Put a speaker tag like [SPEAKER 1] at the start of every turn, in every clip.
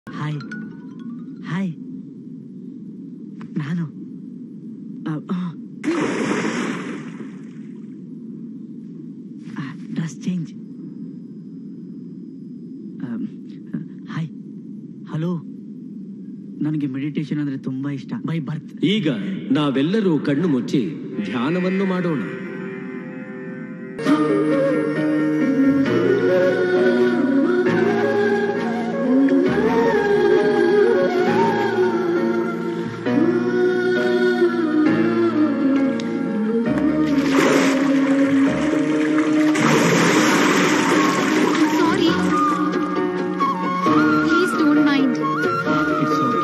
[SPEAKER 1] Hi hi ನಾನು dress change hi hello ನನಗೆ meditation ಅಂದ್ರೆ ತುಂಬಾ ಇಷ್ಟ ಬೈ ಬರ್ತ್
[SPEAKER 2] ಈಗ ನಾವೆಲ್ಲರೂ ಕಣ್ಣು ಮುಚ್ಚಿ ಧ್ಯಾನವನ್ನು ಮಾಡೋಣ
[SPEAKER 3] sorry please don't mind
[SPEAKER 1] it's okay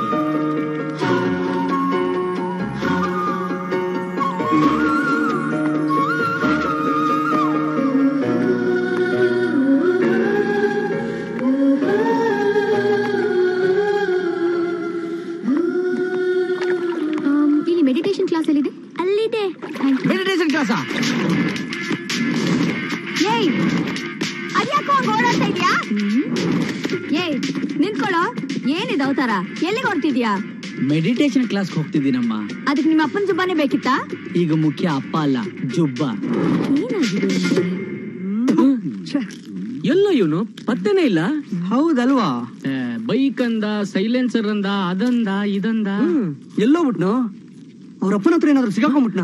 [SPEAKER 3] ಇಲ್ಲಿ ಮೆಡಿಟೇಷನ್ ಕ್ಲಾಸ್ ಎಲ್ಲಿದೆ ಅಲ್ಲಿದೆ
[SPEAKER 1] ಮೆಡಿಟೇಷನ್ ಕ್ಲಾಸ
[SPEAKER 3] ಏಯ್ ಅದ್ಯಾಕೋ ಹಂಗ್ ಓಡಾಡ್ತಾ ಇದ್ಯಾ ಏಯ್ ನಿಂತ್ಕೊಳ್ಳೋ ಏನಿದೆ ಅವತಾರ ಎಲ್ಲಿಗೆ ಹೊರಟಿದ್ಯಾ
[SPEAKER 1] ಮೆಡಿಟೇಷನ್ ಕ್ಲಾಸ್ಗೆ ಹೋಗ್ತಿದ್ದೀನಮ್ಮ
[SPEAKER 3] ಅದಕ್ಕೆ ನಿಮ್ಮ ಅಪ್ಪನ ಜುಬ್ಬಾನೇ ಬೇಕಿತ್ತಾ
[SPEAKER 1] ಈಗ ಮುಖ್ಯ ಅಪ್ಪ ಅಲ್ಲ ಜುಬ್ಬ
[SPEAKER 3] ಏನಾಗಿದೆ
[SPEAKER 2] ಎಲ್ಲ ಇವನು ಪತ್ತೆನೇ ಇಲ್ಲ
[SPEAKER 1] ಹೌದಲ್ವಾ
[SPEAKER 4] ಬೈಕ್ ಅಂದ ಸೈಲೆನ್ಸರ್ ಅಂದ ಅದಂದ ಇದಂದ
[SPEAKER 1] ಎಲ್ಲೋ ಬಿಟ್ನು ಅವ್ರ ಅಪ್ಪನ ಹತ್ರ ಏನಾದ್ರು ಸಿಗಾಕೊಂಡ್ಬಿಟ್ನ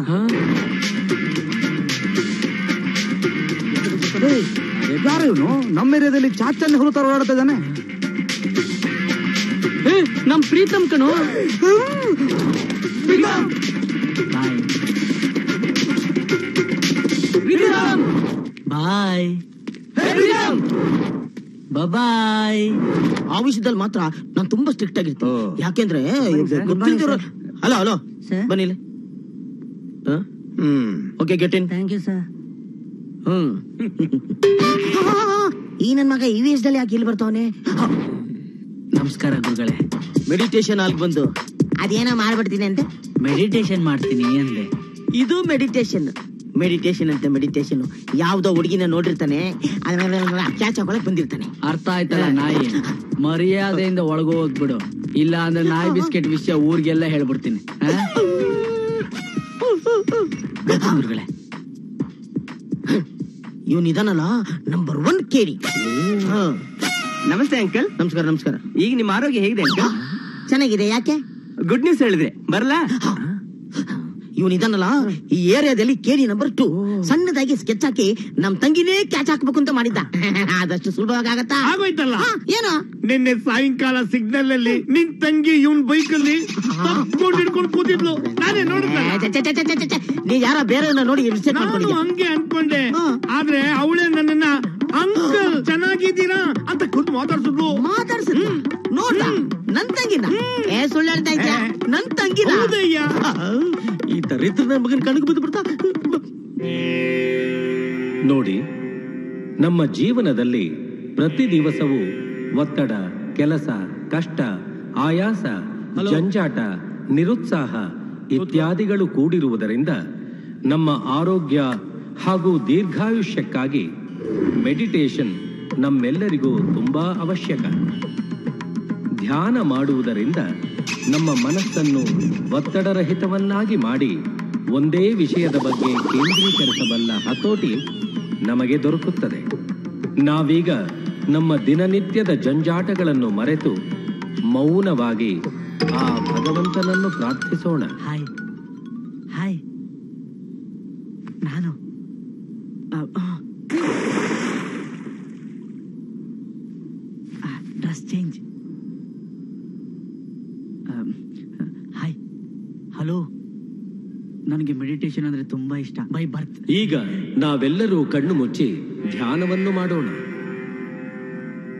[SPEAKER 1] ಯಾರು ಇವನು ನಮ್ಮ ಏರಿಯಾದಲ್ಲಿ ಚಾಚಲ್ಲಿ ಹುರುತ್ತಾರ ಓಡಾಡ್ತಾ ಇದ್ದಾನೆ
[SPEAKER 4] ಏ, ನಮ್ ಪ್ರೀತಮ್ ಕಣೋ
[SPEAKER 1] ಬಾಯ್ ಬಾಯ್
[SPEAKER 5] ಆ ವಿಷಯದಲ್ಲಿ ಮಾತ್ರ ನಾನು ತುಂಬಾ ಸ್ಟ್ರಿಕ್ಟ್ ಆಗಿರ್ತೀನಿ
[SPEAKER 1] ಓ.
[SPEAKER 5] ಯಾಕೆಂದ್ರೆ
[SPEAKER 1] sir.
[SPEAKER 5] ಗೊತ್ತಿಲ್ದಿರೋ
[SPEAKER 1] Good
[SPEAKER 5] ಹಲೋ ಹಲೋ
[SPEAKER 1] Sir.
[SPEAKER 5] ಬನ್ನಿ ಇಲ್ಲಿ. ಹ? ಹ್ಮ್ okay get in
[SPEAKER 1] thank you sir
[SPEAKER 5] hmm ಈ ನನ್ ಮಗ ಈ ವಯಸ್ಸಲ್ಲಿ ಯಾಕೆ ಇಲ್ಲಿ ಬರ್ತಾವನೆ
[SPEAKER 1] ನಮಸ್ಕಾರ ಗುರುಗಳೇ
[SPEAKER 5] ಮೆಡಿಟೇಷನ್ ಅಲ್ಲಿ ಬಂದು ಅದೇನೋ ಮಾಡ್ಬಿಡ್ತೀನಿ ಅಂತ
[SPEAKER 1] ಮೆಡಿಟೇಷನ್ ಮಾಡ್ತೀನಿ ಅಂದೆ
[SPEAKER 5] ಇದು ಮೆಡಿಟೇಷನ್ ಮೆಡಿಟೇಷನ್ ಅಂತ ಮೆಡಿಟೇಷನ್ ಯಾವ್ದೋ ಹುಡುಗಿನ ನೋಡಿರ್ತಾನೆ ಕ್ಯಾಚ್ ಹಾಕೊಳಕ್ ಬಂದಿರ್ತಾನೆ
[SPEAKER 1] ಅರ್ಥ ಆಯ್ತಲ್ಲ ನಾಯಿ ಮರ್ಯಾದೆಯಿಂದ ಒಳಗೋ ಹೋಗ್ಬಿಡು ಇಲ್ಲ ಅಂದ್ರೆ ನಾಯಿ ಬಿಸ್ಕೆಟ್ ವಿಷಯ ಊರಿಗೆಲ್ಲ ಹೇಳ್ಬಿಡ್ತೀನಿ ಆ? ಗೊತ್ತಾ ಗುರುಗಳೇ
[SPEAKER 5] ಇವನ್ ಇದಾನಲ್ಲ ನಂಬರ್ ಒನ್ ಕೇಳಿ
[SPEAKER 6] ನಮಸ್ತೆ ಅಂಕಲ್
[SPEAKER 5] ನಮಸ್ಕಾರ ನಮಸ್ಕಾರ
[SPEAKER 6] ಈಗ ನಿಮ್ಮ ಆರೋಗ್ಯ ಹೇಗಿದೆ ಅಂಕಲ್
[SPEAKER 5] ಚೆನ್ನಾಗಿದೆ ಯಾಕೆ
[SPEAKER 6] ಗುಡ್ ನ್ಯೂಸ್ ಹೇಳಿದ್ರೆ ಬರ್ಲಾ
[SPEAKER 5] ಇವನ್ ಇದಾನಲ್ಲ ಈ ಏರಿಯಾದಲ್ಲಿ ಕೇಳಿ ನಂಬರ್ ಟು ಸಣ್ಣದಾಗಿ ಸ್ಕೆಚ್ ಹಾಕಿ ನಮ್ ತಂಗಿನೇ ಕ್ಯಾಚ್ ಹಾಕ್ಬೇಕು ಅಂತ ಮಾಡಿದ್ದ ಆದಷ್ಟು ಸುಲಭವಾಗಿ ಆಗತ್ತಾ
[SPEAKER 7] ಆಗೋಯ್ತಲ್ಲ
[SPEAKER 5] ಹಾ, ಏನು
[SPEAKER 7] ನಿನ್ನೆ ಸಾಯಂಕಾಲ ಸಿಗ್ನಲ್ ಅಲ್ಲಿ ನಿನ್ ತಂಗಿ ಇವನ್ ಬೈಕ್ ಅಲ್ಲಿ ತಪ್ಕೊಂಡು ಹಿಡ್ಕೊಂಡು ಕೂತಿದ್ಲು ನಾನೇ ನೋಡಿದ್ದೆ
[SPEAKER 5] ಏ, ಛೆ, ಛೆ, ಛೆ, ಛೆ, ಛೆ, ಛೆ. ನೀ ಯಾರ ಬೇರೆ ನೋಡಿ ಮಿಸ್ಟೇಕ್
[SPEAKER 7] ನಾನು
[SPEAKER 5] ಮಾಡ್ಕೊಂಡಿದ್ಯಾ
[SPEAKER 7] ಹಂಗೆ ಅನ್ಕೊಂಡೆ
[SPEAKER 5] ಹಾ.
[SPEAKER 7] ಆದ್ರೆ ಅವಳೇ ನನ್ನನ್ನ ಅಂಕಲ್ ಚೆನ್ನಾಗಿದ್ದೀರಾ ಅಂತ ಖುದ್ದು ಮಾತಾಡ್ಸಿದ್ಲು
[SPEAKER 5] ಮಾತಾಡ್ಸಿದ್ಲ ನೋಡ್ದ ನನ್ ತಂಗಿನ ಏ ಸುಳ್ಳು ಹೇಳ್ತಾ ಇದ್ಯಾ ನನ್ ತಂಗಿನ
[SPEAKER 7] ಹೌದಯ್ಯ
[SPEAKER 5] ಈ ದರಿದ್ರ ನನ್ ಮಗನ್ ಕಣಕ್ ಬಿದ್ದು ಬಿಡ್ತಾ
[SPEAKER 2] ನೋಡಿ ನಮ್ಮ ಜೀವನದಲ್ಲಿ ಪ್ರತಿ ದಿವಸವೂ ಒತ್ತಡ ಕೆಲಸ ಕಷ್ಟ ಆಯಾಸ ಜಂಜಾಟ ನಿರುತ್ಸಾಹ ಇತ್ಯಾದಿಗಳು ಕೂಡಿರುವುದರಿಂದ ನಮ್ಮ ಆರೋಗ್ಯ ಹಾಗೂ ದೀರ್ಘಾಯುಷ್ಯಕ್ಕಾಗಿ ಮೆಡಿಟೇಷನ್ ನಮ್ಮೆಲ್ಲರಿಗೂ ತುಂಬಾ ಅವಶ್ಯಕ ಧ್ಯಾನ ಮಾಡುವುದರಿಂದ ನಮ್ಮ ಮನಸ್ಸನ್ನು ಒತ್ತಡರಹಿತವನ್ನಾಗಿ ಮಾಡಿ ಒಂದೇ ವಿಷಯದ ಬಗ್ಗೆ ಕೇಂದ್ರೀಕರಿಸಬಲ್ಲ ಹತೋಟಿ ನಮಗೆ ದೊರಕುತ್ತದೆ ನಾವೀಗ ನಮ್ಮ ದಿನನಿತ್ಯದ ಜಂಜಾಟಗಳನ್ನು ಮರೆತು ಮೌನವಾಗಿ ಆ ಭಗವಂತನನ್ನು ಪ್ರಾರ್ಥಿಸೋಣ
[SPEAKER 1] ಹಾಯ್ ಹಾಯ್ ನಾನು ಡ್ರೆಸ್ ಚೇಂಜ್ ಹಾಯ್ ಹಲೋ ನನಗೆ ಮೆಡಿಟೇಷನ್ ಅಂದ್ರೆ ತುಂಬಾ ಇಷ್ಟ ಬೈ ಬರ್ತ್
[SPEAKER 2] ಈಗ ನಾವೆಲ್ಲರೂ ಕಣ್ಣು ಮುಚ್ಚಿ ಧ್ಯಾನವನ್ನು ಮಾಡೋಣ